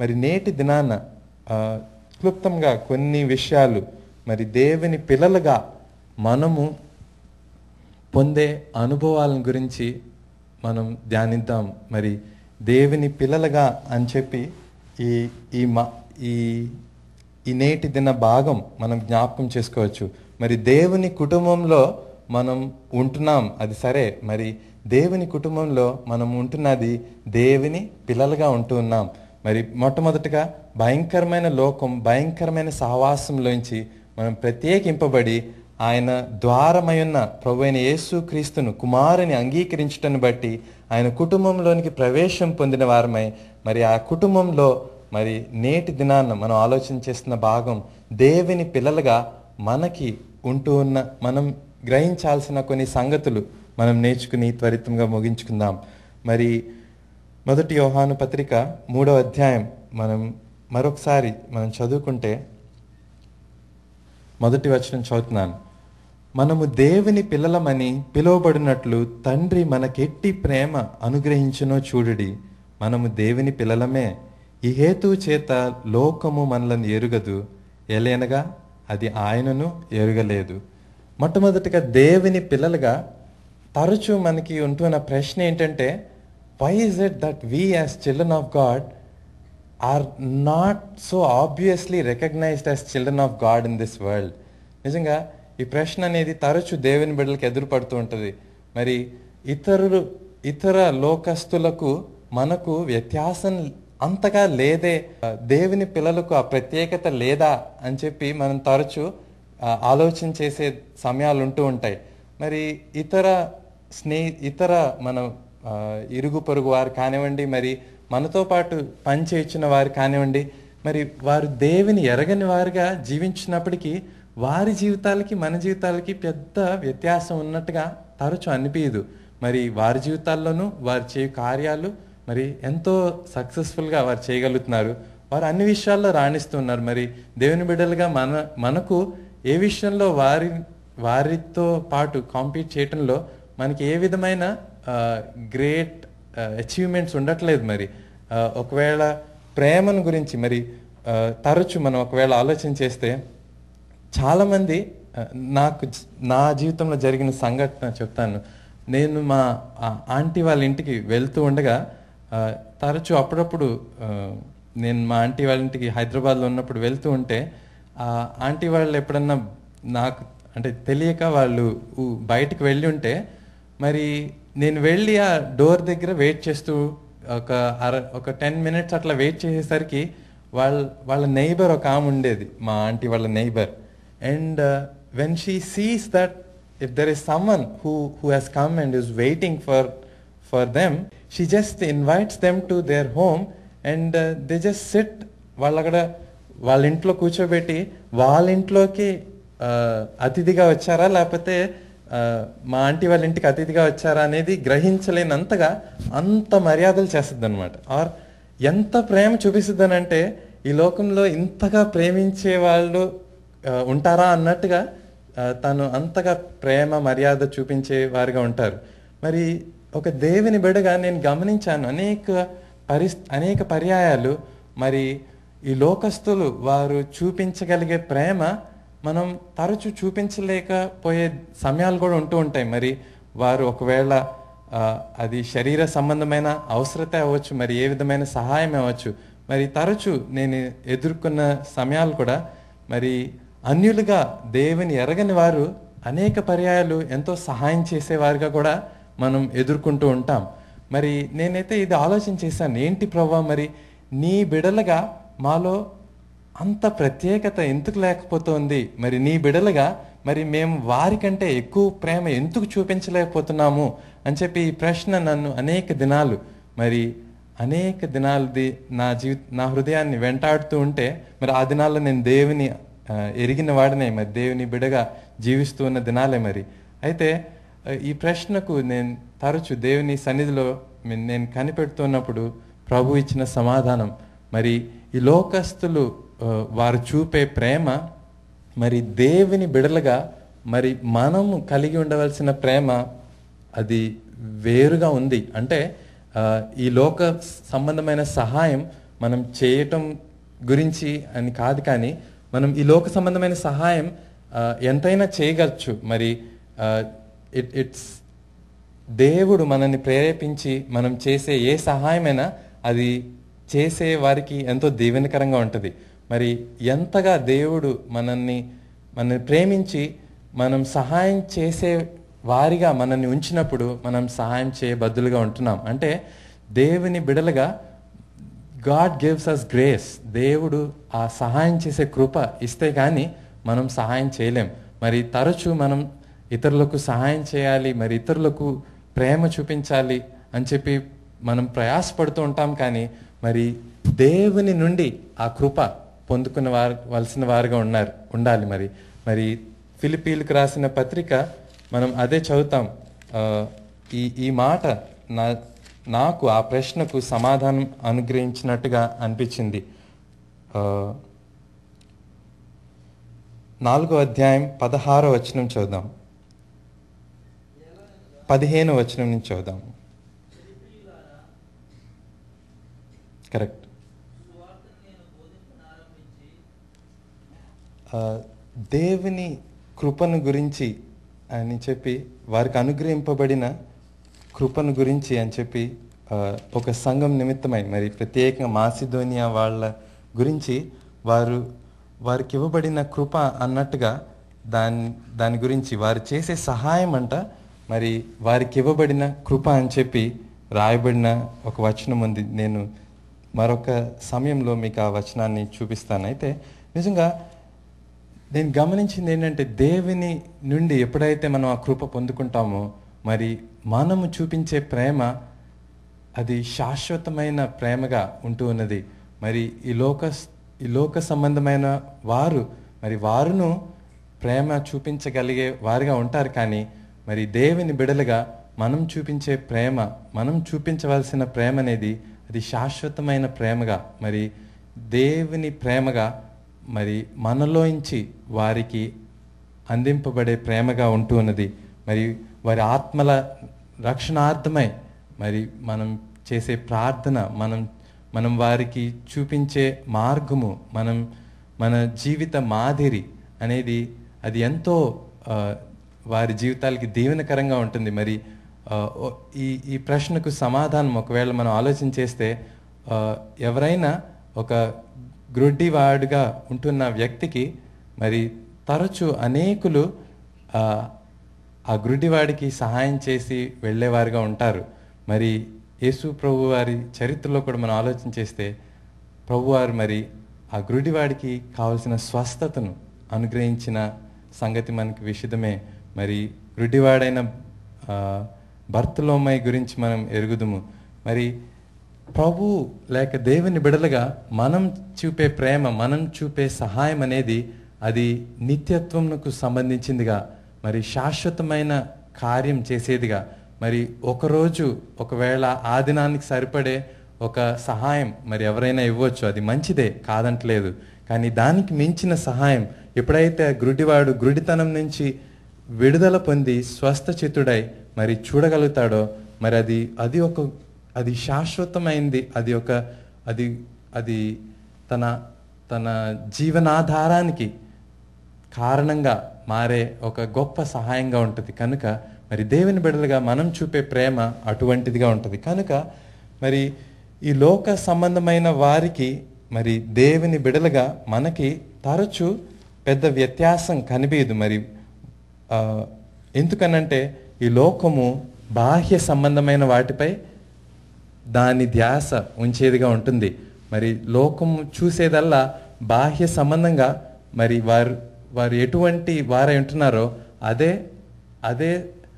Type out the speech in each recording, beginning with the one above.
మరి నేటి దినాన ఆ, క్లుప్తంగా కొన్ని విషయాలు మరి దేవుని పిల్లలుగా మనము పొందే అనుభవాల గురించి మనం ధ్యానిద్దాం మరి దేవుని పిల్లలుగా అని చెప్పి ఈ ఈ మా ఈ ఈ నేటి దిన భాగం మనం జ్ఞాపకం చేసుకోవచ్చు మరి దేవుని కుటుంబంలో మనం ఉంటున్నాం అది సరే మరి దేవుని కుటుంబంలో మనం ఉంటున్నది దేవుని పిల్లలుగా ఉంటూ ఉన్నాం మరి మొట్టమొదటిగా భయంకరమైన లోకం భయంకరమైన సహవాసంలోంచి మనం ప్రత్యేకింపబడి ఆయన ద్వారమై ఉన్న ప్రభు అయిన యేసు క్రీస్తును కుమారుని అంగీకరించటను బట్టి ఆయన కుటుంబంలోనికి ప్రవేశం పొందిన వారమై మరి ఆ కుటుంబంలో మరి నేటి దినాన్న మనం ఆలోచన చేస్తున్న భాగం దేవుని పిల్లలుగా మనకి ఉంటూ ఉన్న మనం గ్రహించాల్సిన కొన్ని సంగతులు మనం నేర్చుకుని త్వరితంగా ముగించుకుందాం మరి మొదటి యోహాను పత్రిక మూడో అధ్యాయం మనం మరొకసారి మనం చదువుకుంటే మొదటి వచనం చదువుతున్నాను మనము దేవుని పిల్లలమని పిలువబడినట్లు తండ్రి మనకెట్టి ప్రేమ అనుగ్రహించునో చూడుడి మనము దేవుని పిల్లలమే ఈ హేతువు చేత లోకము మనలను ఎరుగదు ఎలేనగా అది ఆయనను ఎరుగలేదు మొట్టమొదటిగా దేవుని పిల్లలుగా తరచూ మనకి ఉంటున్న ప్రశ్న ఏంటంటే why is it that we as children of God are not so obviously recognised as children of God in this world నిజంగా ఈ ప్రశ్న అనేది తరచు దేవుని బిడ్డలకు ఎదురుపడుతూ ఉంటుంది మరి ఇతరులు ఇతర లోకస్తులకు మనకు వ్యత్యాసం అంతగా లేదే ఆ, దేవుని పిల్లలకు ఆ ప్రత్యేకత లేదా అని చెప్పి మనం తరచు ఆ, ఆలోచన చేసే సమయాలు ఉంటూ ఉంటాయి మరి ఇతర స్నేహి ఇతర మన ఆ, ఇరుగు పొరుగు వారు కానివ్వండి మరి మనతో పాటు పని చేయించిన వారు కానివ్వండి మరి వారు దేవుని ఎరగని వారుగా జీవించినప్పటికీ వారి జీవితాలకి మన జీవితాలకి పెద్ద వ్యత్యాసం ఉన్నట్టుగా తరచు అనిపించదు మరి వారి జీవితాల్లోనూ వారు చే కార్యాలు మరి ఎంతో సక్సెస్ఫుల్గా వారు చేయగలుగుతున్నారు వారు అన్ని విషయాల్లో రాణిస్తున్నారు మరి దేవుని బిడ్డలుగా మన మనకు ఏ విషయంలో వారి వారితో పాటు కాంపీట్ చేయటంలో మనకి ఏ విధమైన గ్రేట్ అచీవ్మెంట్స్ ఉండట్లేదు మరి ఆ, ఒకవేళ ప్రేమను గురించి మరి ఆ, తరచు మనం ఒకవేళ ఆలోచన చేస్తే చాలామంది ఆ, నాకు జ- నా జీవితంలో జరిగిన సంఘటన చెప్తాను నేను మా ఆ, ఆంటీ వాళ్ళ ఇంటికి వెళ్తూ ఉండగా ఆ, తరచూ అప్పుడప్పుడు ఆ, నేను మా ఆంటీ వాళ్ళ ఇంటికి హైదరాబాద్లో ఉన్నప్పుడు వెళ్తూ ఉంటే ఆ ఆంటీ వాళ్ళు ఎప్పుడన్నా నాకు అంటే తెలియక వాళ్ళు ఊ- బయటికి వెళ్ళి ఉంటే మరి నేను వెళ్ళి ఆ డోర్ దగ్గర వెయిట్ చేస్తూ ఒక అర ఒక టెన్ మినిట్స్ అట్లా వెయిట్ చేసేసరికి వాళ్ళ వాళ్ళ నైబర్ ఒక ఆమె ఉండేది మా ఆంటీ వాళ్ళ neighbour and when she sees that if there is someone who who has come and is waiting for for them she just invites them to their home and they just sit వాళ్ళు అక్కడ వాళ్ళ ఇంట్లో కూర్చోబెట్టి వాళ్ళ ఇంట్లోకి ఆ, అతిథిగా వచ్చారా లేకపోతే ఆ, మా ఆంటీ వాళ్ళ ఇంటికి అతిథిగా వచ్చారా అనేది గ్రహించలేనంతగా అంత మర్యాదలు చేస్తుంది అనమాట ఆర్ ఎంత ప్రేమ చూపిస్తుందనంటే ఈ లోకంలో ఇంతగా ప్రేమించే వాళ్ళు ఆ, ఉంటారా అన్నట్టుగా ఆ, తను అంతగా ప్రేమ మర్యాద చూపించే వారిగా ఉంటారు మరి ఒక దేవుని బిడగా నేను గమనించాను అనేక పరిస్ అనేక పర్యాయాలు మరి ఈ లోకస్తులు వారు చూపించగలిగే ప్రేమ మనం తరచు చూపించలేకపోయే సమయాలు కూడా ఉంటూ ఉంటాయి మరి వారు ఒకవేళ ఆ, అది శరీర సంబంధమైన అవసరత అవ్వచ్చు మరి ఏ విధమైన సహాయం అవ్వచ్చు మరి తరచు నేను ఎదుర్కొన్న సమయాలు కూడా మరి అన్యులుగా దేవుని ఎరగని వారు అనేక పర్యాయాలు ఎంతో సహాయం చేసేవారుగా కూడా మనం ఎదుర్కొంటూ ఉంటాం మరి నేనైతే ఇది ఆలోచన చేశాను ఏంటి ప్రభా మరి నీ బిడలుగా మాలో అంత ప్రత్యేకత ఎందుకు లేకపోతుంది మరి నీ బిడలుగా మరి మేము వారికంటే ఎక్కువ ప్రేమ ఎందుకు చూపించలేకపోతున్నాము అని చెప్పి ఈ ప్రశ్న నన్ను అనేక దినాలు మరి అనేక దినాలది నా జీవి నా హృదయాన్ని వెంటాడుతూ ఉంటే మరి ఆ దినాల్లో నేను దేవుని ఆ, ఎరిగిన వాడినే మరి దేవుని బిడగా జీవిస్తూ ఉన్న దినాలే మరి అయితే ఆ, ఈ ప్రశ్నకు నేను తరచు దేవుని సన్నిధిలో మే- నేను కనిపెడుతున్నప్పుడు ప్రభు ఇచ్చిన సమాధానం మరి ఈ లోకస్తులు ఆ, వారు చూపే ప్రేమ మరి దేవుని బిడలుగా మరి మనము కలిగి ఉండవలసిన ప్రేమ అది వేరుగా ఉంది అంటే ఆ, ఈ లోక సంబంధమైన సహాయం మనం చేయటం గురించి అని కాదు కానీ మనం ఈ లోక సంబంధమైన సహాయం ఆ, ఎంతైనా చేయగలచ్చు మరి ఇట్ ఇట్స్ దేవుడు మనల్ని ప్రేరేపించి మనం చేసే ఏ సహాయమైనా అది చేసే వారికి ఎంతో దీవెనకరంగా ఉంటుంది మరి ఎంతగా దేవుడు మనల్ని మనల్ని ప్రేమించి మనం సహాయం చేసే వారిగా మనల్ని ఉంచినప్పుడు మనం సహాయం చేయబద్దులుగా ఉంటున్నాం అంటే దేవుని బిడలుగా గాడ్ గివ్స్ అస్ గ్రేస్ దేవుడు ఆ సహాయం చేసే కృప ఇస్తే కానీ మనం సహాయం చేయలేం మరి తరచూ మనం ఇతరులకు సహాయం చేయాలి మరి ఇతరులకు ప్రేమ చూపించాలి అని చెప్పి మనం ప్రయాసపడుతూ ఉంటాం కానీ మరి దేవుని నుండి ఆ కృప పొందుకున్న వారు వలసిన వారుగా ఉన్నారు ఉండాలి మరి మరి ఫిలిపీలకు రాసిన పత్రిక మనం అదే చదువుతాం ఆ, ఈ ఈ మాట నా నాకు ఆ ప్రశ్నకు సమాధానం అనుగ్రహించినట్టుగా అనిపించింది ఆ, నాలుగో అధ్యాయం పదహారో వచనం చూద్దాం పదిహేను వచనం నుంచి చూద్దాం కరెక్ట్ ఆ, దేవుని కృపను గురించి అని చెప్పి వారికి అనుగ్రహింపబడిన కృపను గురించి అని చెప్పి ఆ, ఒక సంఘం నిమిత్తమై మరి ప్రత్యేకంగా మాసిధోనియా వాళ్ళ గురించి వారు వారికి ఇవ్వబడిన కృప అన్నట్టుగా దాని దాని గురించి వారు చేసే సహాయం అంట మరి వారికి ఇవ్వబడిన కృప అని చెప్పి రాయబడిన ఒక వచనం ఉంది నేను మరొక సమయంలో మీకు ఆ వచనాన్ని చూపిస్తాను అయితే నిజంగా నేను గమనించింది ఏంటంటే దేవుని నుండి ఎప్పుడైతే మనం ఆ కృప పొందుకుంటామో మరి మనము చూపించే ప్రేమ అది శాశ్వతమైన ప్రేమగా ఉంటూ ఉన్నది మరి ఈ లోక ఈ లోక సంబంధమైన వారు మరి వారును ప్రేమ చూపించగలిగే వారుగా ఉంటారు కానీ మరి దేవుని బిడలుగా మనం చూపించే ప్రేమ మనం చూపించవలసిన ప్రేమ అనేది అది శాశ్వతమైన ప్రేమగా మరి దేవుని ప్రేమగా మరి మనలోంచి వారికి అందింపబడే ప్రేమగా ఉంటూ ఉన్నది మరి వారి ఆత్మల రక్షణార్థమై మరి మనం చేసే ప్రార్థన మనం మనం వారికి చూపించే మార్గము మనం మన జీవిత మాదిరి అనేది అది ఎంతో ఆ, వారి జీవితాలకి దీవెనకరంగా ఉంటుంది మరి ఆ, ఓ- ఈ ఈ ప్రశ్నకు సమాధానం ఒకవేళ మనం ఆలోచన చేస్తే ఆ, ఎవరైనా ఒక గ్రుడ్డివాడుగా ఉంటున్న వ్యక్తికి మరి తరచు అనేకులు ఆ, ఆ గ్రుడ్డివాడికి సహాయం చేసి వెళ్ళేవారుగా ఉంటారు మరి యేసు ప్రభు వారి చరిత్రలో కూడా మనం ఆలోచన చేస్తే ప్రభువారు మరి ఆ గ్రుడివాడికి కావలసిన స్వస్థతను అనుగ్రహించిన సంగతి మనకి విషిదమే మరి గ్రుడివాడైన ఆ, భర్తలోమై గురించి మనం ఎరుగుదుము మరి ప్రభు లేక దేవుని బిడలుగా మనం చూపే ప్రేమ మనం చూపే సహాయం అనేది అది నిత్యత్వంకు సంబంధించిందిగా మరి శాశ్వతమైన కార్యం చేసేదిగా మరి ఒకరోజు ఒకవేళ ఆ దినానికి సరిపడే ఒక సహాయం మరి ఎవరైనా ఇవ్వచ్చు అది మంచిదే కాదంటలేదు కానీ దానికి మించిన సహాయం ఎప్పుడైతే ఆ గుడ్డివాడు గుడితనం నుంచి విడుదల పొంది స్వస్థ చిత్తుడై మరి చూడగలుగుతాడో మరి అది అది ఒక అది శాశ్వతమైంది అది ఒక అది అది తన తన జీవనాధారానికి కారణంగా మారే ఒక గొప్ప సహాయంగా ఉంటుంది కనుక మరి దేవుని బిడ్డలుగా మనం చూపే ప్రేమ అటువంటిదిగా ఉంటుంది కనుక మరి ఈ లోక సంబంధమైన వారికి మరి దేవుని బిడలుగా మనకి తరచు పెద్ద వ్యత్యాసం కనిపించదు మరి ఆ, ఎందుకనంటే ఈ లోకము బాహ్య సంబంధమైన వాటిపై దాని ధ్యాస ఉంచేదిగా ఉంటుంది మరి లోకము చూసేదల్లా బాహ్య సంబంధంగా మరి వారు వారు ఎటువంటి వారై ఉంటున్నారో అదే అదే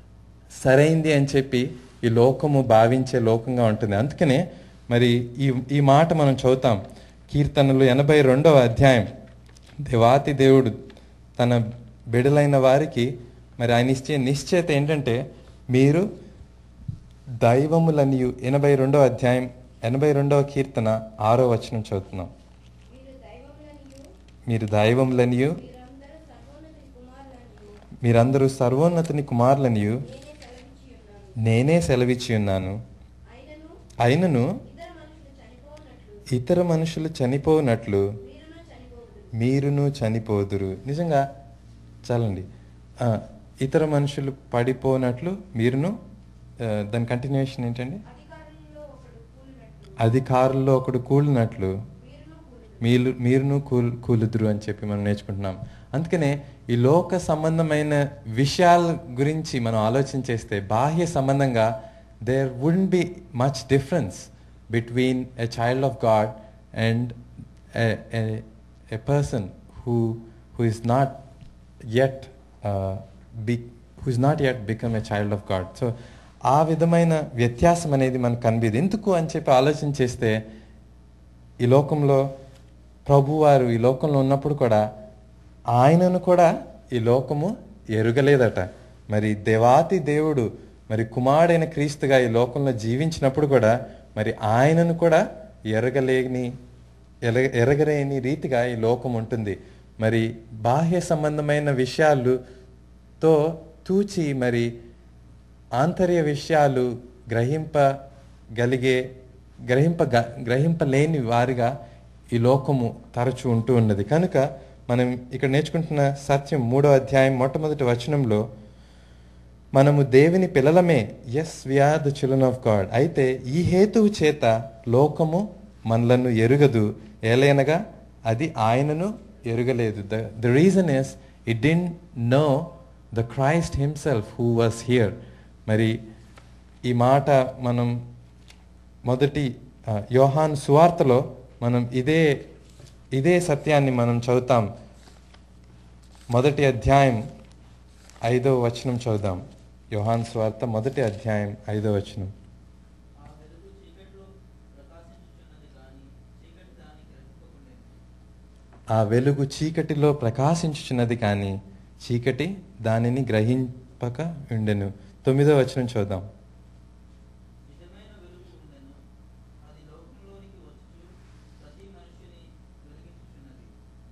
సరైంది అని చెప్పి ఈ లోకము భావించే లోకంగా ఉంటుంది అందుకనే మరి ఈ ఈ మాట మనం చదువుతాం కీర్తనలు ఎనభై రెండవ అధ్యాయం దేవాతి దేవుడు తన బిడలైన వారికి మరి ఆయన ఇచ్చే నిశ్చయత ఏంటంటే మీరు దైవములనియు ఎనభై రెండవ అధ్యాయం ఎనభై రెండవ కీర్తన ఆరో వచనం చదువుతున్నాం మీరు దైవములనియు మీరు దైవములనియు మీరందరూ సర్వోన్నతి కుమారులనియు మీరందరూ సర్వోన్నతుని కుమారులనియు నేనే సెలవిచ్చి ఉన్నాను నేనే సెలవిచ్చి ఉన్నాను అయినను అయినను ఇద్దరు మనుషులు చనిపోనట్లు ఇతర మనుషులు చనిపోనట్లు మీరును చనిపోదురు మీరును చనిపోదురు నిజంగా చాలండి ఆ, ఇతర మనుషులు పడిపోనట్లు మీరును ఆ, దాని కంటిన్యూషన్ ఏంటండి అధికారంలో ఒకడు కూలినట్టు అధికారుల్లో ఒకడు కూలినట్లు మీరును కూలిదురు మీరు మీరును కూల్ కూలుదురు అని చెప్పి మనం నేర్చుకుంటున్నాం అందుకనే ఈ లోక సంబంధమైన విషయాల గురించి మనం ఆలోచన చేస్తే బాహ్య సంబంధంగా there wouldn't be much difference between a child of God and a person who who is not yet be who is not yet become a child of God so ఆ విధమైన వ్యత్యాసం అనేది మనకు కనిపిది ఎందుకు అని చెప్పి ఆలోచన చేస్తే ఈ లోకంలో ప్రభువారు ఈ లోకంలో ఉన్నప్పుడు కూడా ఆయనను కూడా ఈ లోకము ఎరుగలేదట మరి దేవాతి దేవుడు మరి కుమారుడైన క్రీస్తుగా ఈ లోకంలో జీవించినప్పుడు కూడా మరి ఆయనను కూడా ఎరగలేని ఎరగ ఎరగలేని రీతిగా ఈ లోకం ఉంటుంది మరి బాహ్య సంబంధమైన విషయాలుతో తూచి మరి ఆంతర్య విషయాలు గ్రహింపగలిగే గ్రహింప గ్రహింపలేని వారిగా ఈ లోకము తరచు ఉంటూ ఉన్నది కనుక మనం ఇక్కడ నేర్చుకుంటున్న సత్యం మూడో అధ్యాయం మొట్టమొదటి వచనంలో మనము దేవుని పిల్లలమే yes are the children of God అయితే ఈ హేతువు చేత లోకము మనలను ఎరుగదు ఏలైనగా అది ఆయనను ఎరుగలేదు the the reason is it didn't know the Christ himself who was here మరి ఈ మాట మనం మొదటి ఆ, యోహాన్ సువార్తలో మనం ఇదే ఇదే సత్యాన్ని మనం చదువుతాం మొదటి అధ్యాయం ఐదో వచనం చదువుదాం యోహాన్ సువార్త మొదటి అధ్యాయం ఐదో వచనం ఆ వెలుగు చీకటిలో ప్రకాశించుచున్నది కానీ చీకటి దాన్ని గ్రహింపకుండెను ఆ వెలుగు చీకటిలో ప్రకాశించుచున్నది కానీ చీకటి దానిని గ్రహింపక ఉండెను తొమ్మిదో వచనం చూద్దాం నిజమైన వెలుగు ఉండెను అది లోకంలోనికి వచ్చుచు ప్రతి మనిషిని వెలిగించుచున్నది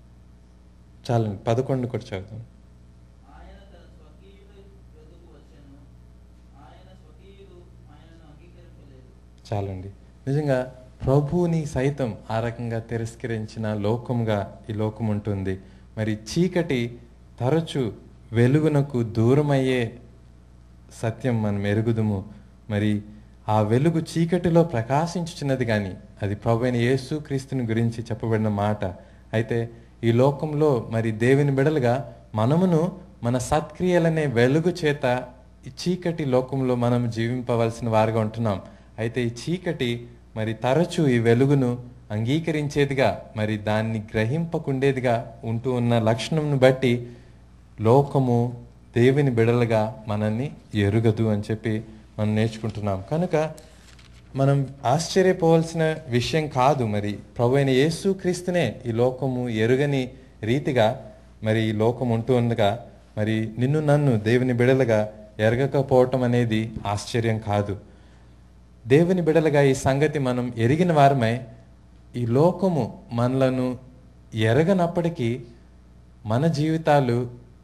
చాలండి పదకొండు కూడా చదువుతాం ఆయన తన స్వకీయుల యొద్దకు వచ్చెను ఆయన స్వకీయులు ఆయనను అంగీకరింపలేదు చాలండి నిజంగా ప్రభువుని సైతం ఆ రకంగా తిరస్కరించిన లోకంగా ఈ లోకం ఉంటుంది మరి చీకటి తరచు వెలుగునకు దూరమయ్యే సత్యం మనం ఎరుగుదుము మరి ఆ వెలుగు చీకటిలో ప్రకాశించుచున్నది కానీ అది ప్రభు అయిన యేసు క్రీస్తుని గురించి చెప్పబడిన మాట అయితే ఈ లోకంలో మరి దేవుని బిడలుగా మనమును మన సత్క్రియలనే వెలుగు చేత ఈ చీకటి లోకంలో మనం జీవింపవలసిన వారుగా ఉంటున్నాం అయితే ఈ చీకటి మరి తరచూ ఈ వెలుగును అంగీకరించేదిగా మరి దాన్ని గ్రహింపకుండేదిగా ఉంటూ ఉన్న లక్షణంను బట్టి లోకము దేవుని బిడలుగా మనల్ని ఎరుగదు అని చెప్పి మనం నేర్చుకుంటున్నాం కనుక మనం ఆశ్చర్యపోవాల్సిన విషయం కాదు మరి ప్రభు అయిన యేసు క్రీస్తునే ఈ లోకము ఎరుగని రీతిగా మరి ఈ లోకం ఉంటూ ఉండగా మరి నిన్ను నన్ను దేవుని బిడలుగా ఎరగకపోవటం అనేది ఆశ్చర్యం కాదు దేవుని బిడలుగా ఈ సంగతి మనం ఎరిగిన వారమై ఈ లోకము మనలను ఎరగనప్పటికీ మన జీవితాలు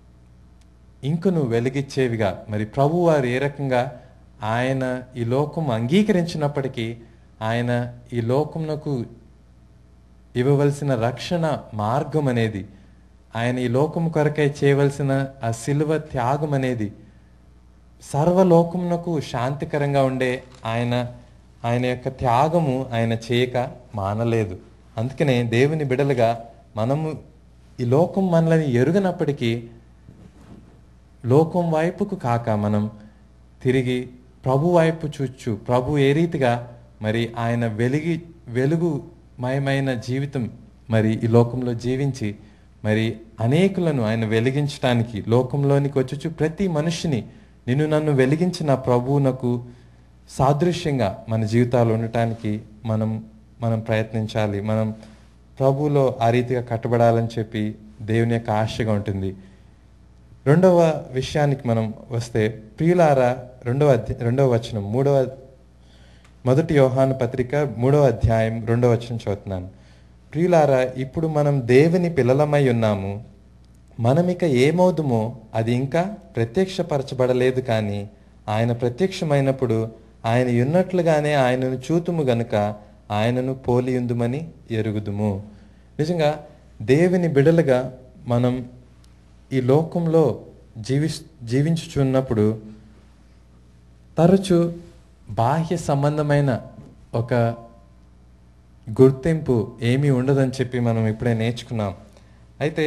ఇంకను వెలిగిచ్చేవిగా మరి ప్రభు వారు ఏ రకంగా ఆయన ఈ లోకం అంగీకరించినప్పటికీ ఆయన ఈ లోకమునకు ఇవ్వవలసిన రక్షణ మార్గం అనేది ఆయన ఈ లోకం కొరకై చేయవలసిన ఆ సిలువ త్యాగం అనేది సర్వలోకమునకు శాంతికరంగా ఉండే ఆయన ఆయన యొక్క త్యాగము ఆయన చేయక మానలేదు అందుకనే దేవుని బిడలుగా మనము ఈ లోకం మనల్ని ఎరుగనప్పటికీ లోకం వైపుకు కాక మనం తిరిగి ప్రభు వైపు చూచు ప్రభు ఏ రీతిగా మరి ఆయన వెలిగి వెలుగుమయమైన జీవితం మరి ఈ లోకంలో జీవించి మరి అనేకులను ఆయన వెలిగించడానికి లోకంలోనికి వచ్చుచు ప్రతి మనిషిని నిన్ను నన్ను వెలిగించిన ప్రభువునకు సాదృశ్యంగా మన జీవితాలు ఉండటానికి మనం మనం ప్రయత్నించాలి మనం ప్రభువులో ఆ రీతిగా కట్టబడాలని చెప్పి దేవుని యొక్క ఆశగా ఉంటుంది రెండవ విషయానికి మనం వస్తే ప్రియులారా రెండవ అధ్య- రెండవ వచనం మూడవ మొదటి యోహాను పత్రిక మూడవ అధ్యాయం రెండవ వచనం చదువుతున్నాను ప్రియులారా ఇప్పుడు మనం దేవుని పిల్లలమై ఉన్నాము మనమిక ఏమవుదుమో అది ఇంకా ప్రత్యక్షపరచబడలేదు కానీ ఆయన ప్రత్యక్షమైనప్పుడు ఆయన ఉన్నట్లుగానే ఆయనను చూతుము గనుక ఆయనను పోలియుందుమని ఎరుగుదుము నిజంగా దేవుని బిడలుగా మనం ఈ లోకంలో జీవి జీవించుచున్నప్పుడు తరచు బాహ్య సంబంధమైన ఒక గుర్తింపు ఏమీ ఉండదని చెప్పి మనం ఇప్పుడే నేర్చుకున్నాం అయితే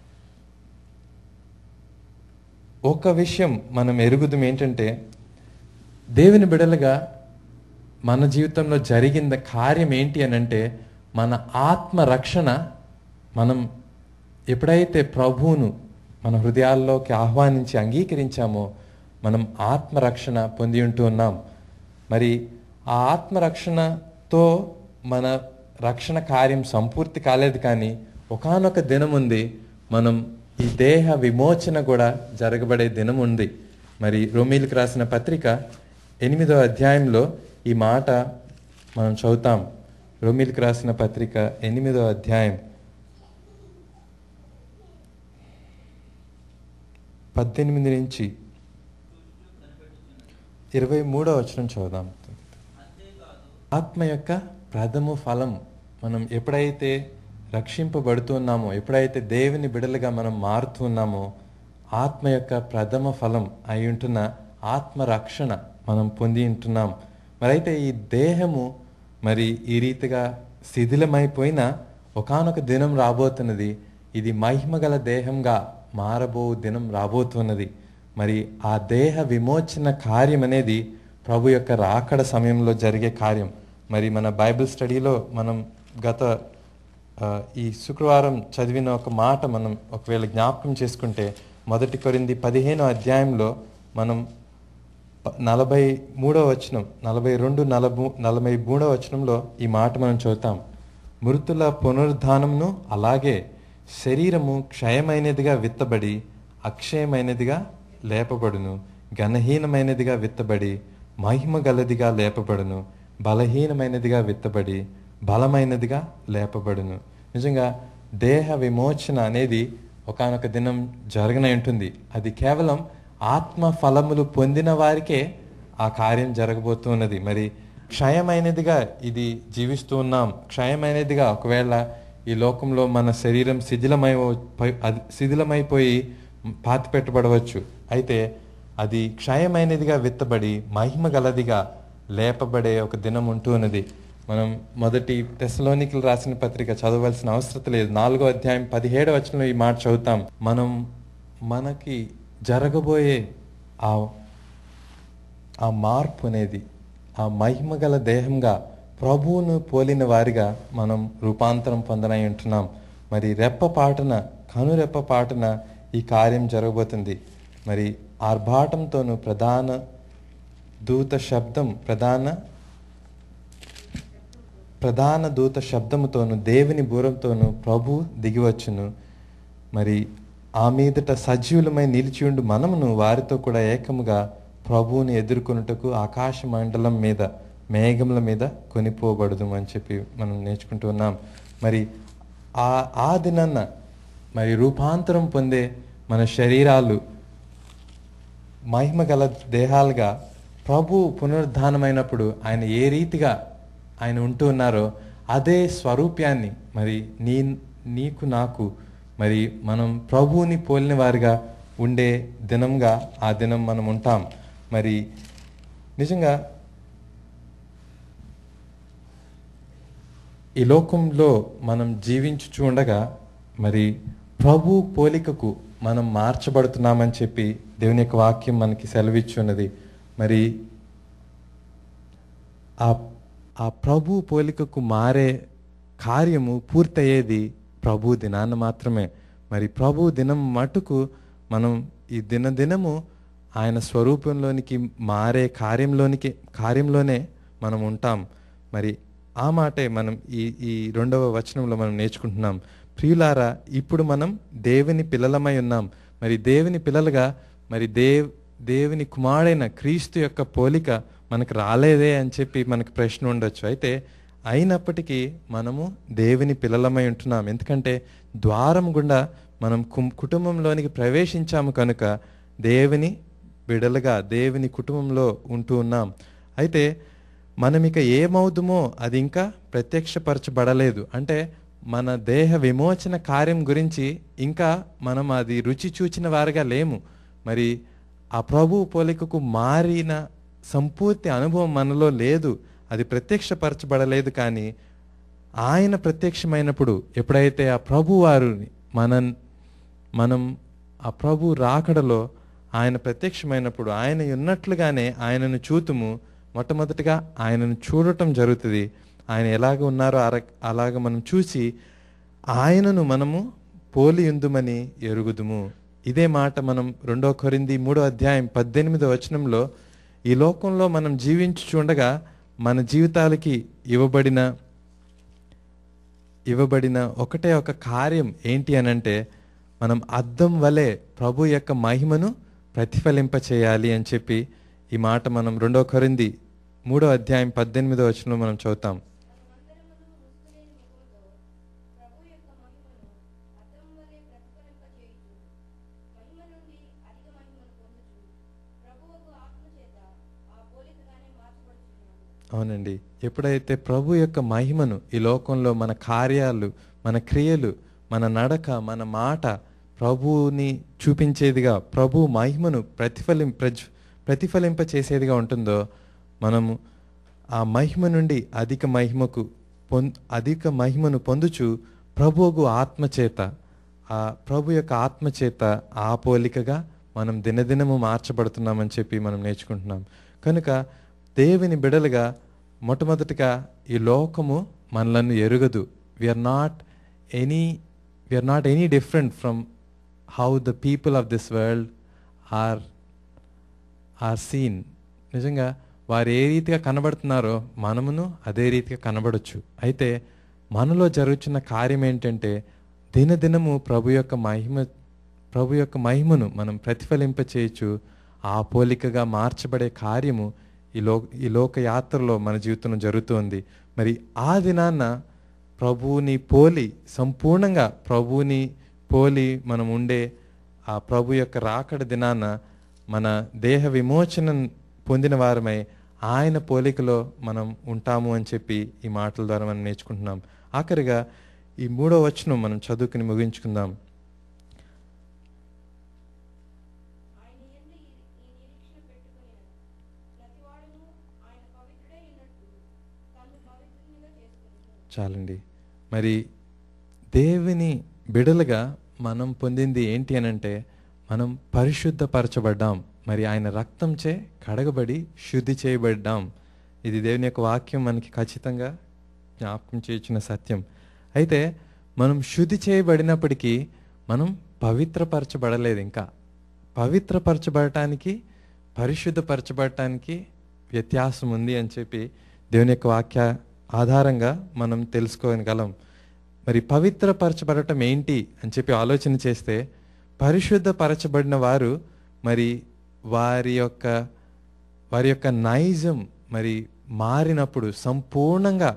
ఒక విషయం మనం ఎరుగుదాం ఏంటంటే దేవుని బిడలుగా మన జీవితంలో జరిగిన కార్యం ఏంటి అని అంటే మన ఆత్మ రక్షణ మనం ఎప్పుడైతే ప్రభువును మన హృదయాల్లోకి ఆహ్వానించి అంగీకరించామో మనం ఆత్మరక్షణ పొంది ఉంటూ ఉన్నాం మరి ఆ ఆత్మరక్షణతో మన రక్షణ కార్యం సంపూర్తి కాలేదు కానీ ఒకానొక దినం ఉంది మనం ఈ దేహ విమోచన కూడా జరగబడే దినం ఉంది మరి రోమిలకు రాసిన పత్రిక ఎనిమిదో అధ్యాయంలో ఈ మాట మనం చదువుతాం రోమిలకు రాసిన పత్రిక ఎనిమిదో అధ్యాయం పద్దెనిమిది నుంచి ఇరవై మూడో వచనం చదువుదాం ఆత్మ యొక్క ప్రథమ ఫలం మనం ఎప్పుడైతే రక్షింపబడుతున్నామో ఎప్పుడైతే దేవుని బిడలుగా మనం మారుతున్నామో ఆత్మ యొక్క ప్రథమ ఫలం అయి ఉంటున్న ఆత్మ రక్షణ మనం పొంది ఉంటున్నాం మరైతే ఈ దేహము మరి ఈ రీతిగా శిథిలమైపోయిన ఒకానొక దినం రాబోతున్నది ఇది మహిమగల దేహంగా మారబో దినం రాబోతున్నది మరి ఆ దేహ విమోచన కార్యం అనేది ప్రభు యొక్క రాకడ సమయంలో జరిగే కార్యం మరి మన బైబిల్ స్టడీలో మనం గత ఆ, ఈ శుక్రవారం చదివిన ఒక మాట మనం ఒకవేళ జ్ఞాపకం చేసుకుంటే మొదటి కొరింది పదిహేనో అధ్యాయంలో మనం ప- నలభై మూడో వచనం నలభై రెండు నలభై నలభై మూడో వచనంలో ఈ మాట మనం చదువుతాం మృతుల పునరుద్ధానమును అలాగే శరీరము క్షయమైనదిగా విత్తబడి అక్షయమైనదిగా లేపబడును ఘనహీనమైనదిగా విత్తబడి మహిమ గలదిగా లేపబడును బలహీనమైనదిగా విత్తబడి బలమైనదిగా లేపబడును నిజంగా దేహ విమోచన అనేది ఒకానొక దినం జరగనే ఉంటుంది అది కేవలం ఆత్మ ఫలములు పొందిన వారికే ఆ కార్యం జరగబోతున్నది మరి క్షయమైనదిగా ఇది జీవిస్తూ ఉన్నాం క్షయమైనదిగా ఒకవేళ ఈ లోకంలో మన శరీరం శిథిలమై అది శిథిలమైపోయి పాతి పెట్టబడవచ్చు అయితే అది క్షయమైనదిగా విత్తబడి మహిమ గలదిగా లేపబడే ఒక దినం ఉంటూ ఉన్నది మనం మొదటి తెసలోనికలు రాసిన పత్రిక చదవలసిన అవసరం లేదు నాలుగో అధ్యాయం పదిహేడు వచనంలో ఈ మాట చదువుతాం మనం మనకి జరగబోయే ఆ ఆ మార్పు అనేది ఆ మహిమ గల దేహంగా ప్రభువును పోలిన వారిగా మనం రూపాంతరం పొందనై ఉంటున్నాం మరి రెప్ప పాటున కనురెప్ప పాటున ఈ కార్యం జరగబోతుంది మరి ఆర్భాటంతోను ప్రధాన దూత శబ్దం ప్రధాన ప్రధాన దూత శబ్దముతోను దేవుని బూరంతోను ప్రభు దిగివచ్చును మరి ఆ మీదట సజీవులమై నిలిచియుండు మనమును వారితో కూడా ఏకముగా ప్రభువుని ఎదుర్కొనుటకు ఆకాశ మండలం మీద మేఘముల మీద కొనిపోబడదు అని చెప్పి మనం నేర్చుకుంటూ ఉన్నాం మరి ఆ ఆ దినాన్న మరి రూపాంతరం పొందే మన శరీరాలు మహిమ గల దేహాలుగా ప్రభు పునరుద్ధానమైనప్పుడు ఆయన ఏ రీతిగా ఆయన ఉంటూ ఉన్నారో అదే స్వరూప్యాన్ని మరి నీ నీకు నాకు మరి మనం ప్రభువుని పోలిన వారిగా ఉండే దినంగా ఆ దినం మనం ఉంటాం మరి నిజంగా ఈ లోకంలో మనం జీవించుచు ఉండగా మరి ప్రభు పోలికకు మనం మార్చబడుతున్నామని చెప్పి దేవుని యొక్క వాక్యం మనకి సెలవిచ్చున్నది మరి ఆ ఆ ప్రభు పోలికకు మారే కార్యము పూర్తయ్యేది ప్రభు దినాన్న మాత్రమే మరి ప్రభు దినం మటుకు మనం ఈ దినదినము ఆయన స్వరూపంలోనికి మారే కార్యంలోనికి కార్యంలోనే మనం ఉంటాం మరి ఆ మాటే మనం ఈ ఈ రెండవ వచనంలో మనం నేర్చుకుంటున్నాం ప్రియులారా ఇప్పుడు మనం దేవుని పిల్లలమై ఉన్నాం మరి దేవుని పిల్లలుగా మరి దేవ్ దేవుని కుమారుడైన క్రీస్తు యొక్క పోలిక మనకు రాలేదే అని చెప్పి మనకు ప్రశ్న ఉండొచ్చు అయితే అయినప్పటికీ మనము దేవుని పిల్లలమై ఉంటున్నాం ఎందుకంటే ద్వారం గుండా మనం కు- కుటుంబంలోనికి ప్రవేశించాము కనుక దేవుని బిడలుగా దేవుని కుటుంబంలో ఉంటూ ఉన్నాం అయితే మనం ఇక ఏమవుదుమో అది ఇంకా ప్రత్యక్షపరచబడలేదు అంటే మన దేహ విమోచన కార్యం గురించి ఇంకా మనం అది రుచి చూచిన వారుగా లేము మరి ఆ ప్రభు పోలికకు మారిన సంపూర్తి అనుభవం మనలో లేదు అది ప్రత్యక్షపరచబడలేదు కానీ ఆయన ప్రత్యక్షమైనప్పుడు ఎప్పుడైతే ఆ ప్రభు వారిని మన మనం ఆ ప్రభు రాకడలో ఆయన ప్రత్యక్షమైనప్పుడు ఆయన ఉన్నట్లుగానే ఆయనను చూతుము మొట్టమొదటిగా ఆయనను చూడటం జరుగుతుంది ఆయన ఎలాగ ఉన్నారో అర- అలాగ మనం చూసి ఆయనను మనము పోలి ఉందుమని ఎరుగుదుము ఇదే మాట మనం రెండో కొరింది మూడో అధ్యాయం పద్దెనిమిదో వచనంలో ఈ లోకంలో మనం జీవించుచుండగా మన జీవితాలకి ఇవ్వబడిన ఇవ్వబడిన ఒకటే ఒక కార్యం ఏంటి అనంటే మనం అద్దం వలె ప్రభు యొక్క మహిమను ప్రతిఫలింప చేయాలి అని చెప్పి ఈ మాట మనం రెండో కొరింది మూడో అధ్యాయం పద్దెనిమిదో వచనంలో మనం చదువుతాం మనమందరమును ముసుగులేని ముఖముతో ప్రభు యొక్క మహిమను అద్దం వలె ప్రతిఫలింపచేయుచు మహిమ నుండి అధిక మహిమను పొందుచు ప్రభువుకు ఆత్మ చేత ఆ పోలికగానే మార్చబడుచున్నాము అవునండి ఎప్పుడైతే ప్రభు యొక్క మహిమను ఈ లోకంలో మన కార్యాలు మన క్రియలు మన నడక మన మాట ప్రభువుని చూపించేదిగా ప్రభు మహిమను ప్రతిఫలిం ప్రజ్ ప్రతిఫలింప చేసేదిగా ఉంటుందో మనము ఆ మహిమ నుండి అధిక మహిమకు పొం అధిక మహిమను పొందుచు ప్రభువుకు ఆత్మచేత ఆ ప్రభు యొక్క ఆత్మచేత ఆ పోలికగా మనం దినదినము మార్చబడుతున్నామని చెప్పి మనం నేర్చుకుంటున్నాం కనుక దేవుని బిడలుగా మొట్టమొదటిగా ఈ లోకము మనలను ఎరుగదు we are not any we are not any different from how the people of this world are are seen నిజంగా వారు ఏ రీతిగా కనబడుతున్నారో మనమును అదే రీతిగా కనబడొచ్చు అయితే మనలో జరుగుతున్న కార్యం ఏంటంటే దినదినము ప్రభు యొక్క మహిమ ప్రభు యొక్క మహిమను మనం ప్రతిఫలింప చేయొచ్చు ఆ పోలికగా మార్చబడే కార్యము ఈ లో ఈ లోక యాత్రలో మన జీవితంలో జరుగుతుంది మరి ఆ దినాన్న ప్రభువుని పోలి సంపూర్ణంగా ప్రభువుని పోలి మనం ఉండే ఆ ప్రభు యొక్క రాకడ దినాన మన దేహ విమోచన పొందిన వారమై ఆయన పోలికలో మనం ఉంటాము అని చెప్పి ఈ మాటల ద్వారా మనం నేర్చుకుంటున్నాం ఆఖరిగా ఈ మూడో వచనం మనం చదువుకుని ముగించుకుందాం ఆయన యందు ఈ ఈ నిరీక్షణ పెట్టుకుని ప్రతివాడును ఆయన పవిత్రుడై ఉన్నట్టు తాను పవిత్రునిగా చేసుకుంటున్నాడు చాలండి మరి దేవుని బిడలుగా మనం పొందింది ఏంటి అనంటే మనం పరిశుద్ధపరచబడ్డాం మరి ఆయన రక్తంచే కడగబడి శుద్ధి చేయబడ్డాం ఇది దేవుని యొక్క వాక్యం మనకి ఖచ్చితంగా జ్ఞాపకం చేయించిన సత్యం అయితే మనం శుద్ధి చేయబడినప్పటికీ మనం పవిత్రపరచబడలేదు ఇంకా పవిత్రపరచబడటానికి పరిశుద్ధపరచబడటానికి వ్యత్యాసం ఉంది అని చెప్పి దేవుని యొక్క వాక్య ఆధారంగా మనం తెలుసుకోగలం మరి పవిత్రపరచబడటం ఏంటి అని చెప్పి ఆలోచన చేస్తే పరిశుద్ధపరచబడిన వారు మరి వారి యొక్క వారి యొక్క నైజం మరి మారినప్పుడు సంపూర్ణంగా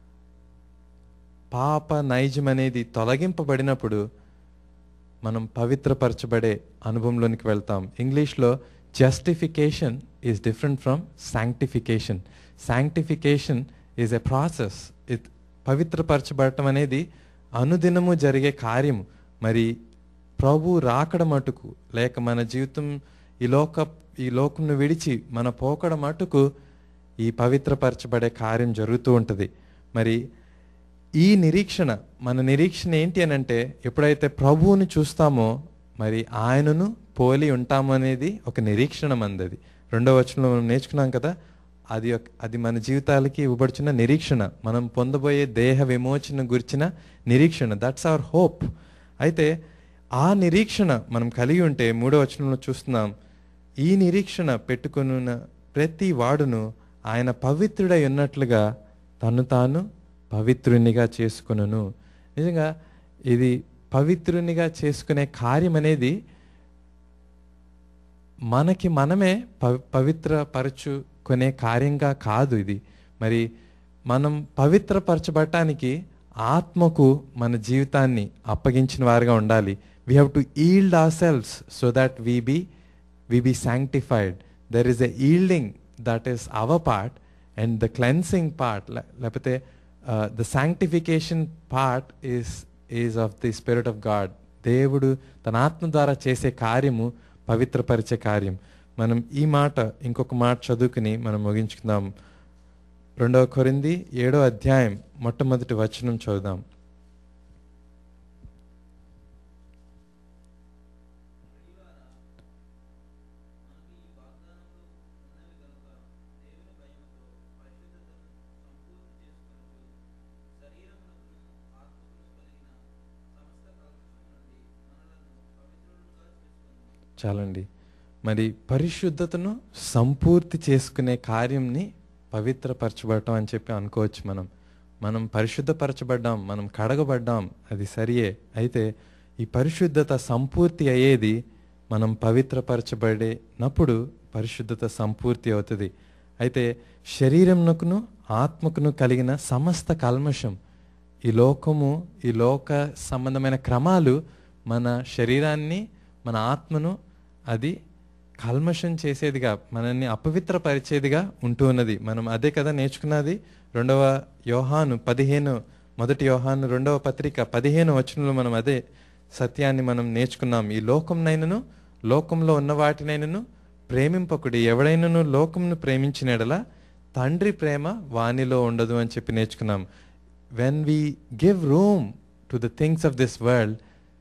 పాప నైజం అనేది తొలగింపబడినప్పుడు మనం పవిత్రపరచబడే అనుభవంలోనికి వెళ్తాం ఇంగ్లీష్లో justification is different from sanctification sanctification is a process it పవిత్రపరచబడటం అనేది అనుదినము జరిగే కార్యము మరి ప్రభు రాకడ మటుకు లేక మన జీవితం ఈ లోక ఈ లోకంను విడిచి మన పోకడ మటుకు ఈ పవిత్రపరచబడే కార్యం జరుగుతూ ఉంటుంది మరి ఈ నిరీక్షణ మన నిరీక్షణ ఏంటి అని అంటే ఎప్పుడైతే ప్రభువుని చూస్తామో మరి ఆయనను పోలి ఉంటాము అనేది ఒక నిరీక్షణ మందది రెండో వచనంలో మనం నేర్చుకున్నాం కదా అది ఒక- అది మన జీవితాలకి ఇవ్వబడుచున్న నిరీక్షణ మనం పొందబోయే దేహ విమోచన గురించిన నిరీక్షణ దట్స్ అవర్ హోప్ అయితే ఆ నిరీక్షణ మనం కలిగి ఉంటే మూడో వచనంలో చూస్తున్నాం ఈ నిరీక్షణ పెట్టుకున్న ప్రతి వాడును ఆయన పవిత్రుడై ఉన్నట్లుగా తను తాను పవిత్రునిగా చేసుకును నిజంగా ఇది పవిత్రునిగా చేసుకునే కార్యం అనేది మనకి మనమే పవి పవిత్రపరచుకునే కార్యంగా కాదు ఇది మరి మనం పవిత్రపరచబడటానికి ఆత్మకు మన జీవితాన్ని అప్పగించిన వారుగా ఉండాలి we have to yield ourselves so that we be we be sanctified there is a yielding that is our part and the cleansing part లేకపోతే the sanctification part is is of the spirit of God దేవుడు తన ఆత్మ ద్వారా చేసే కార్యము పవిత్రపరిచే కార్యం మనం ఈ మాట ఇంకొక మాట చదువుకుని మనం ముగించుకుందాం రెండవ కొరింది ఏడో అధ్యాయం మొట్టమొదటి వచనం చదువుదాం మనకు ఈ వాగ్దానములు ఉన్నవి కనుక దేవుని భయముతో పరిశుద్ధతను సంపూర్తి చేసుకొనుచు శరీరమునకును ఆత్మకును కలిగిన సమస్త కల్పన నుండి మనలను పవిత్రులుగా చేసుకొనుము చాలండి మరి పరిశుద్ధతను సంపూర్తి చేసుకునే కార్యంని పవిత్రపరచబడటం అని చెప్పి అనుకోవచ్చు మనం మనం పరిశుద్ధపరచబడ్డాం మనం కడగబడ్డాం అది సరియే అయితే ఈ పరిశుద్ధత సంపూర్తి అయ్యేది మనం పవిత్రపరచబడినప్పుడు పరిశుద్ధత సంపూర్తి అవుతుంది అయితే శరీరంకును ఆత్మకును కలిగిన సమస్త కల్మషం ఈ లోకము ఈ లోక సంబంధమైన క్రమాలు మన శరీరాన్ని మన ఆత్మను అది కల్మషం చేసేదిగా మనల్ని అపవిత్రపరిచేదిగా ఉంటూ ఉన్నది మనం అదే కదా నేర్చుకున్నది రెండవ యోహాను పదిహేను మొదటి యోహాను రెండవ పత్రిక పదిహేను వచనంలో మనం అదే సత్యాన్ని మనం నేర్చుకున్నాం ఈ లోకంనైనను లోకంలో ఉన్న వాటినైనను ప్రేమింపకుడి ఎవడైనను లోకంను ప్రేమించినడలా తండ్రి ప్రేమ వానిలో ఉండదు అని చెప్పి నేర్చుకున్నాం when we give room to the things of this world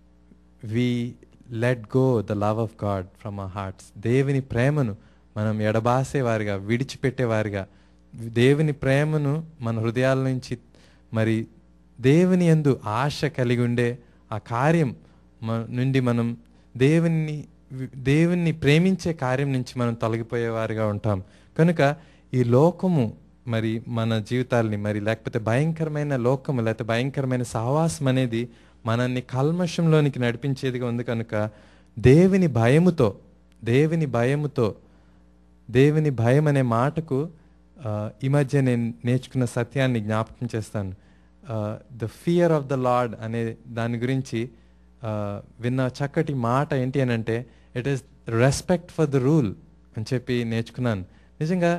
we let go the love of God from our hearts దేవుని ప్రేమను మనం ఎడబాసేవారిగా విడిచిపెట్టేవారిగా దేవుని ప్రేమను మన హృదయాల నుంచి మరి దేవుని యందు ఆశ కలిగి ఉండే ఆ కార్యం మ- నుండి మనం దేవుని దేవుణ్ణి ప్రేమించే కార్యం నుంచి మనం తొలగిపోయేవారిగా ఉంటాం కనుక ఈ లోకము మరి మన జీవితాల్ని మరి లేకపోతే భయంకరమైన లోకము లేకపోతే భయంకరమైన సహవాసం అనేది మనల్ని కల్మషంలోనికి నడిపించేదిగా ఉంది కనుక దేవుని భయముతో దేవుని భయముతో దేవుని భయం అనే మాటకు ఆ, ఈ మధ్య నేను నేర్చుకున్న సత్యాన్ని జ్ఞాపకం చేస్తాను the fear of the Lord అనే దాని గురించి ఆ, విన్న చక్కటి మాట ఏంటి అని అంటే it is respect for the rule అని చెప్పి నేర్చుకున్నాను నిజంగా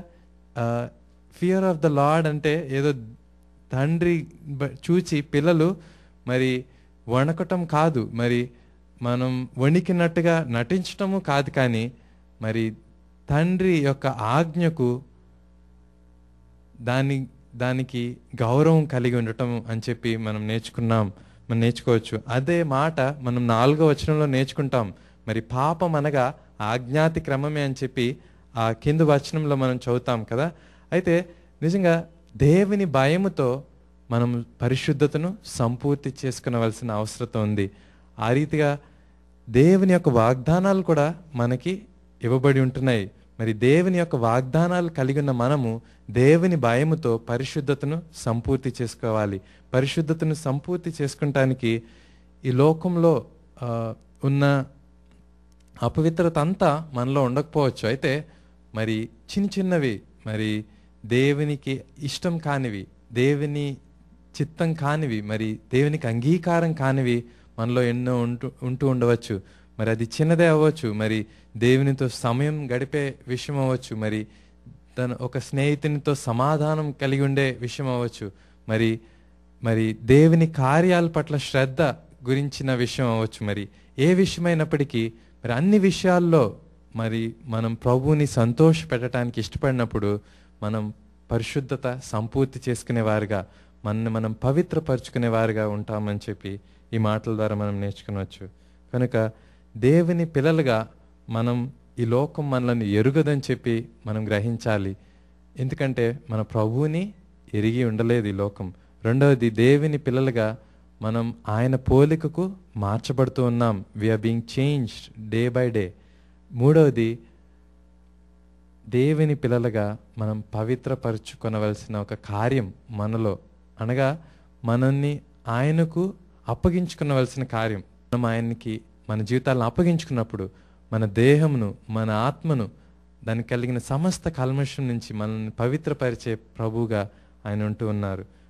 ఫియర్ ఆఫ్ ద లార్డ్ అంటే ఏదో తండ్రి బ- చూచి పిల్లలు మరి వణకటం కాదు మరి మనం వణికినట్టుగా నటించటము కాదు కానీ మరి తండ్రి యొక్క ఆజ్ఞకు దాని దానికి గౌరవం కలిగి ఉండటం అని చెప్పి మనం నేర్చుకున్నాం మనం నేర్చుకోవచ్చు అదే మాట మనం నాలుగో వచనంలో నేర్చుకుంటాం మరి పాపం అనగా ఆజ్ఞాతి క్రమమే అని చెప్పి ఆ కింద వచనంలో మనం చదువుతాం కదా అయితే నిజంగా దేవుని భయముతో మనం పరిశుద్ధతను సంపూర్తి చేసుకునవలసిన అవసరం ఉంది ఆ రీతిగా దేవుని యొక్క వాగ్దానాలు కూడా మనకి ఇవ్వబడి ఉంటున్నాయి మరి దేవుని యొక్క వాగ్దానాలు కలిగి ఉన్న మనము దేవుని భయముతో పరిశుద్ధతను సంపూర్తి చేసుకోవాలి పరిశుద్ధతను సంపూర్తి చేసుకుంటానికి ఈ లోకంలో ఆ, ఉన్న అపవిత్రత అంతా మనలో ఉండకపోవచ్చు అయితే మరి చిన్న చిన్నవి మరి దేవునికి ఇష్టం కానివి దేవుని చిత్తం కానివి మరి దేవునికి అంగీకారం కానివి మనలో ఎన్నో ఉంటూ ఉంటూ ఉండవచ్చు మరి అది చిన్నదే అవ్వచ్చు మరి దేవునితో సమయం గడిపే విషయం అవ్వచ్చు మరి తన ఒక స్నేహితునితో సమాధానం కలిగి ఉండే విషయం అవ్వచ్చు మరి మరి దేవుని కార్యాల పట్ల శ్రద్ధ గురించిన విషయం అవ్వచ్చు మరి ఏ విషయమైనప్పటికీ మరి అన్ని విషయాల్లో మరి మనం ప్రభువుని సంతోష పెట్టడానికి ఇష్టపడినప్పుడు మనం పరిశుద్ధత సంపూర్తి చేసుకునే వారుగా మనల్ని మనం పవిత్రపరుచుకునే వారుగా ఉంటామని చెప్పి ఈ మాటల ద్వారా మనం నేర్చుకునవచ్చు కనుక దేవుని పిల్లలుగా మనం ఈ లోకం మనల్ని ఎరుగదని చెప్పి మనం గ్రహించాలి ఎందుకంటే మన ప్రభువుని ఎరిగి ఉండలేదు ఈ లోకం రెండవది దేవుని పిల్లలుగా మనం ఆయన పోలికకు మార్చబడుతూ ఉన్నాం we are being changed day by day మూడవది దేవుని పిల్లలుగా మనం పవిత్రపరుచుకొనవలసిన ఒక కార్యం మనలో అనగా మనల్ని ఆయనకు అప్పగించుకునవలసిన కార్యం మనం ఆయనకి మన జీవితాలను అప్పగించుకున్నప్పుడు మన దేహమును మన ఆత్మను దానికి కలిగిన సమస్త కల్మషం నుంచి మనల్ని పవిత్రపరిచే ప్రభువుగా ఆయన ఉంటూ ఉన్నారు